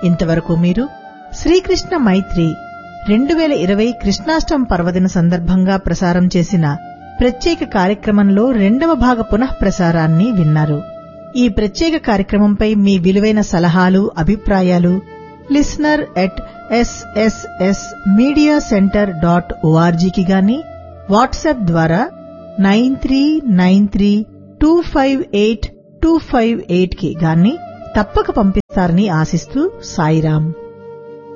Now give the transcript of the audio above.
ఇంతవరకు మీరు శ్రీకృష్ణ మైత్రి రెండు వేల ఇరవై కృష్ణాష్టమి పర్వదిన సందర్భంగా ప్రసారం చేసిన ప్రత్యేక కార్యక్రమంలో రెండవ భాగ పునః ప్రసారాన్ని విన్నారు ఈ ప్రత్యేక కార్యక్రమంపై మీ విలువైన సలహాలు అభిప్రాయాలు listener at SSS media centre dot ఓఆర్జీకి గాని వాట్సాప్ ద్వారా nine three nine three two five eight two five eight కి గాని తప్పక పంపిస్తారని ఆశిస్తూ సాయిరాం